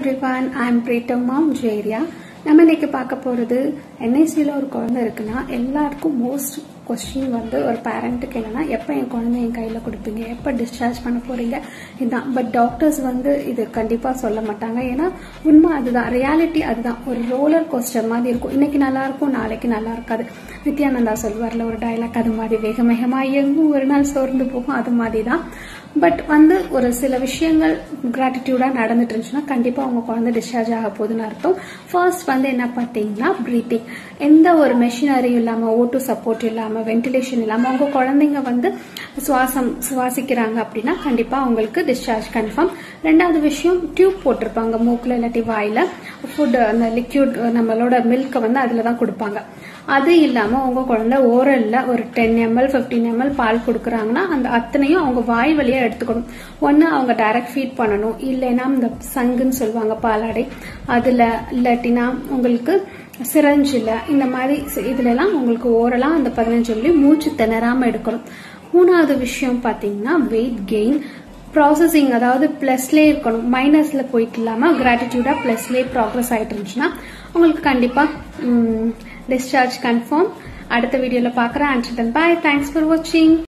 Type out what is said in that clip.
everyone I'm பிரீட்டம் மாம் ஜேரியா நம்ம இன்னைக்கு பார்க்க போகிறது என்ஐசியில் ஒரு குழந்தை இருக்குன்னா எல்லாருக்கும் மோஸ்ட் கொஸ்டின் வந்து ஒரு பேரண்ட்டுக்கு என்னன்னா எப்போ என் குழந்தை என் கையில் கொடுப்பீங்க எப்போ டிஸ்சார்ஜ் பண்ண போறீங்க இதுதான் பட் டாக்டர்ஸ் வந்து இது கண்டிப்பாக சொல்ல மாட்டாங்க ஏன்னா உண்மை அதுதான் ரியாலிட்டி அதுதான் ஒரு ரோலர் கோஸ்டர் மாதிரி இருக்கும் இன்னைக்கு நல்லா இருக்கும் நாளைக்கு நல்லா இருக்காது நித்யானந்தா சொல்வார்ல ஒரு டைலாக் அது மாதிரி வேக வேகமாக இயங்கும் ஒரு நாள் சோர்ந்து போகும் அது மாதிரி தான் பட் வந்து ஒரு சில விஷயங்கள் கிராட்டிடியூடாக நடந்துட்டு இருந்துச்சுன்னா கண்டிப்பாக உங்கள் குழந்தை டிஸ்சார்ஜ் ஆக போகுதுன்னு அர்த்தம் ஃபர்ஸ்ட் வந்து என்ன பார்த்தீங்கன்னா ப்ரீத்திங் எந்த ஒரு மெஷினரியும் இல்லாமல் ஓட்டு சப்போர்ட் இல்லாமல் வென்டிலேஷன் இல்லாமல் உங்கள் குழந்தைங்க வந்து சுவாசம் சுவாசிக்கிறாங்க அப்படின்னா கண்டிப்பாக உங்களுக்கு டிஸ்சார்ஜ் கன்ஃபார்ம் ரெண்டாவது விஷயம் டியூப் போட்டிருப்பாங்க மூக்கில் இல்லாட்டி வாயில் ஃபுட் அந்த லிக்யூட் நம்மளோட மில்கை வந்து அதில் தான் கொடுப்பாங்க அது இல்லாமல் உங்கள் குழந்தை ஓரலில் ஒரு டென் எம்எல் ஃபிஃப்டீன் எம்எல் பால் கொடுக்குறாங்கன்னா அந்த அத்தனையும் அவங்க வாய் வழியாக எடுத்துக்கணும் ஒன்று அவங்க டைரக்ட் ஃபீட் பண்ணணும் இல்லைன்னா இந்த சங்குன்னு சொல்லுவாங்க பாலாடை அதில் இல்லாட்டினா உங்களுக்கு சிரஞ்சில் இந்த மாதிரி இதுலலாம் உங்களுக்கு ஓரலாக அந்த பதினஞ்சு வழி மூச்சு திணறாமல் எடுக்கணும் மூணாவது விஷயம் பார்த்தீங்கன்னா வெயிட் கெயின் ப்ராசஸிங் அதாவது ப்ளஸ்லேயே இருக்கணும் மைனஸில் போயிட்டு இல்லாமல் கிராட்டிடியூடாக ப்ளஸ்லேயே ப்ராக்ரஸ் ஆகிட்டு இருந்துச்சுன்னா உங்களுக்கு கண்டிப்பாக டிஸ்சார்ஜ் கன்ஃபார்ம் அடுத்த வீடியோவில் பார்க்குறேன் அண்ட் பாய் தேங்க்ஸ் ஃபார் வாட்சிங்